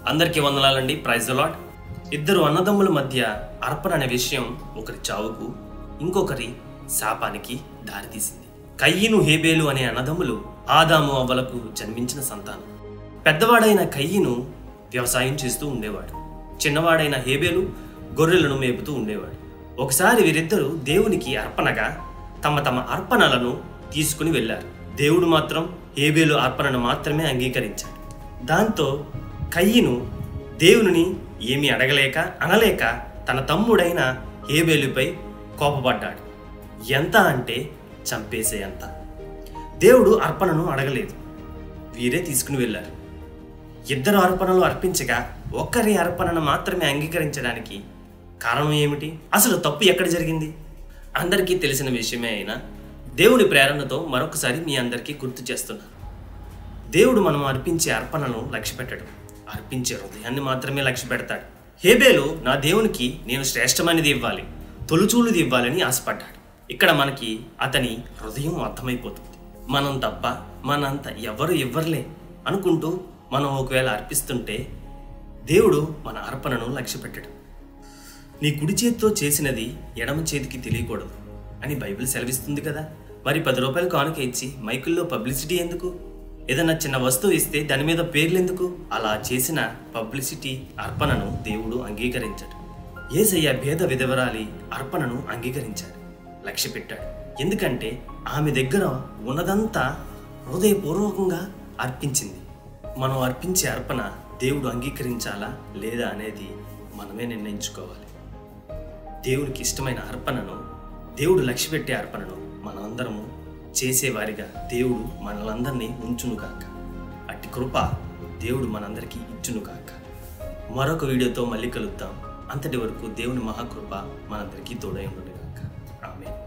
అందరికీ వందనాలండి praise lot ఇద్దరు అన్నదమ్ముల మధ్య అర్పణ అనే విషయం ఒకరి చావుకు ఇంకొకరి శాపానికి దారితీసింది కయ్యిను హేబేలు అనే అన్నదమ్ములు ఆదాము అవ్వలకు జన్మించిన సంతానం పెద్దవాడైన కయ్యిను వ్యవసాయం చేస్తూ ఉండేవాడు చిన్నవాడైన హేబేలు గొర్రెలను మేపుతూ ఉండేవాడు ఒకసారి వీరిద్దరూ దేవునికి అర్పణగా తమ తమ అర్పణలను తీసుకుని వెళ్ళారు దేవుడు మాత్రం హేబేలు అర్పణను మాత్రమే అంగీకరించాడు దాంతో కయ్యిను దేవుని ఏమీ అడగలేక అనలేక తన తమ్ముడైన హేబేలుపై కోపపడ్డాడు ఎంత అంటే చంపేసే అంత దేవుడు అర్పణను అడగలేదు వీరే తీసుకుని వెళ్ళారు ఇద్దరు అర్పణలు అర్పించగా ఒక్కరి అర్పణను మాత్రమే అంగీకరించడానికి కారణం ఏమిటి అసలు తప్పు ఎక్కడ జరిగింది అందరికీ తెలిసిన విషయమే అయినా దేవుని ప్రేరణతో మరొకసారి మీ అందరికీ గుర్తు చేస్తున్నాను దేవుడు మనం అర్పించే అర్పణను లక్ష్య పెట్టడు అర్పించే హృదయాన్ని మాత్రమే లక్ష్య పెడతాడు హేబేలు నా దేవునికి నేను శ్రేష్టమైనది ఇవ్వాలి తొలుచూలుది ఇవ్వాలని ఆశపడ్డాడు ఇక్కడ మనకి అతని హృదయం అర్థమైపోతుంది మనం తప్ప మనంత ఎవరు ఇవ్వర్లే అనుకుంటూ మనం ఒకవేళ అర్పిస్తుంటే దేవుడు మన అర్పణను లక్ష్య పెట్టడు నీ కుడి చేతితో చేసినది ఎడమ చేతికి తెలియకూడదు అని బైబిల్ సెలవిస్తుంది కదా మరి పది రూపాయలు కానుక ఇచ్చి మైకుల్లో పబ్లిసిటీ ఎందుకు ఏదైనా చిన్న వస్తువు ఇస్తే దాని మీద పేర్లు ఎందుకు అలా చేసిన పబ్లిసిటీ అర్పణను దేవుడు అంగీకరించాడు ఏసయ్య భేద విధవరాలి అర్పణను అంగీకరించాడు లక్ష్య పెట్టాడు ఎందుకంటే ఆమె దగ్గర ఉన్నదంతా హృదయపూర్వకంగా అర్పించింది మనం అర్పించే అర్పణ దేవుడు అంగీకరించాలా లేదా అనేది మనమే నిర్ణయించుకోవాలి దేవుడికి ఇష్టమైన అర్పణను దేవుడు లక్ష్య పెట్టే అర్పణను మనందరము చేసేవారిగా దేవుడు మనలందరినీ ఉంచునుగాక అట్టి కృప దేవుడు మనందరికీ ఇచ్చునుగాక మరొక వీడియోతో మళ్ళీ కలుద్దాం అంతటి వరకు దేవుని మహాకృప మనందరికీ తోడై ఉండునుగాక ఆమె